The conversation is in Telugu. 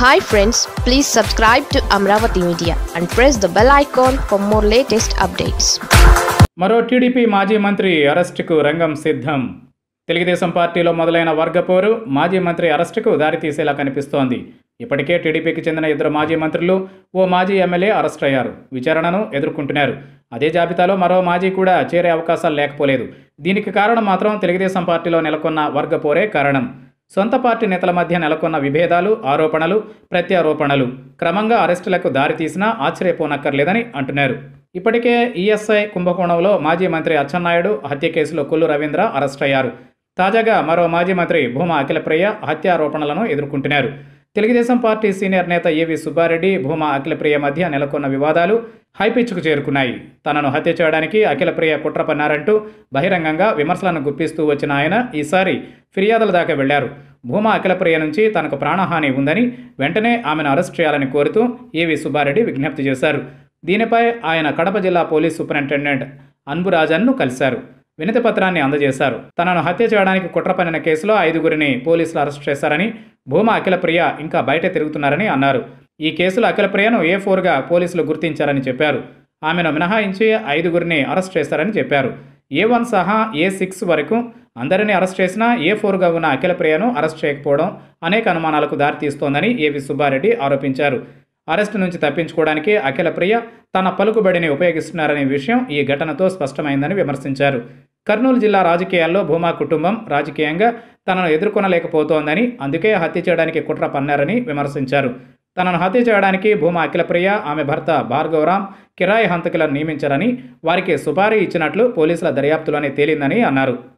hi friends please subscribe to Amaravati media and press the bell icon for more latest updates మరో టీడీపీ మాజీ మంత్రి అరెస్టుకు రంగం సిద్ధం తెలుగుదేశం పార్టీలో మొదలైన వర్గపోరు మాజీ మంత్రి అరెస్టుకు దారితీసేలా కనిపిస్తోంది ఇప్పటికే టీడీపీకి చెందిన ఇద్దరు మాజీ మంత్రులు ఓ మాజీ ఎమ్మెల్యే అరెస్ట్ అయ్యారు విచారణను ఎదుర్కొంటున్నారు అదే జాబితాలో మరో మాజీ కూడా చేరే అవకాశాలు లేకపోలేదు దీనికి కారణం మాత్రం తెలుగుదేశం పార్టీలో నెలకొన్న వర్గపోరే కారణం సొంత పార్టీ నేతల మధ్య నెలకొన్న విభేదాలు ఆరోపణలు ప్రత్యారోపణలు క్రమంగా అరెస్టులకు దారితీసినా ఆశ్చర్యపోనక్కర్లేదని అంటున్నారు ఇప్పటికే ఈఎస్ఐ కుంభకోణంలో మాజీ మంత్రి అచ్చెన్నాయుడు హత్య కేసులో కొల్లు రవీంద్ర అరెస్ట్ అయ్యారు తాజాగా మరో మాజీ మంత్రి భూమా అఖిలప్రియ హత్యారోపణలను ఎదుర్కొంటున్నారు తెలుగుదేశం పార్టీ సీనియర్ నేత ఏవి సుబ్బారెడ్డి భూమా అఖిలప్రియ మధ్య నెలకొన్న వివాదాలు హైపిచ్కు చేరుకున్నాయి తనను హత్య చేయడానికి అఖిలప్రియ కుట్ర పన్నారంటూ బహిరంగంగా విమర్శలను గుప్పిస్తూ వచ్చిన ఆయన ఈసారి ఫిర్యాదుల దాకా వెళ్లారు భూమా అఖిలప్రియ నుంచి తనకు ప్రాణహాని ఉందని వెంటనే ఆమెను అరెస్ట్ చేయాలని కోరుతూ ఏవి సుబ్బారెడ్డి విజ్ఞప్తి చేశారు దీనిపై ఆయన కడప జిల్లా పోలీస్ సూపరింటెండెంట్ అన్బురాజన్ను కలిశారు వినతి పత్రాన్ని అందజేశారు తనను హత్య చేయడానికి కుట్ర పన్నిన కేసులో ఐదుగురిని పోలీసులు అరెస్ట్ చేశారని భూమా అఖిలప్రియ ఇంకా బయట తిరుగుతున్నారని అన్నారు ఈ కేసులో అఖిలప్రియను ఏ ఫోర్గా పోలీసులు గుర్తించారని చెప్పారు ఆమెను మినహాయించి ఐదుగురిని అరెస్ట్ చేశారని చెప్పారు ఏ వన్ సహా ఏ సిక్స్ వరకు అందరినీ అరెస్ట్ చేసినా ఏ ఫోర్గా ఉన్న అఖిలప్రియను అరెస్ట్ చేయకపోవడం అనేక అనుమానాలకు దారితీస్తోందని ఏవి సుబ్బారెడ్డి ఆరోపించారు అరెస్టు నుంచి తప్పించుకోవడానికి అఖిలప్రియ తన పలుకుబడిని ఉపయోగిస్తున్నారనే విషయం ఈ ఘటనతో స్పష్టమైందని విమర్శించారు కర్నూలు జిల్లా రాజకీయాల్లో భూమా కుటుంబం రాజకీయంగా తనను ఎదుర్కొనలేకపోతోందని అందుకే హత్య చేయడానికి కుట్ర పన్నారని విమర్శించారు తనను హత్య చేయడానికి భూమా అఖిలప్రియ ఆమె భర్త భార్గవరామ్ కిరాయి హంతకులను నియమించారని వారికి సుపారీ ఇచ్చినట్లు పోలీసుల దర్యాప్తులోనే తేలిందని అన్నారు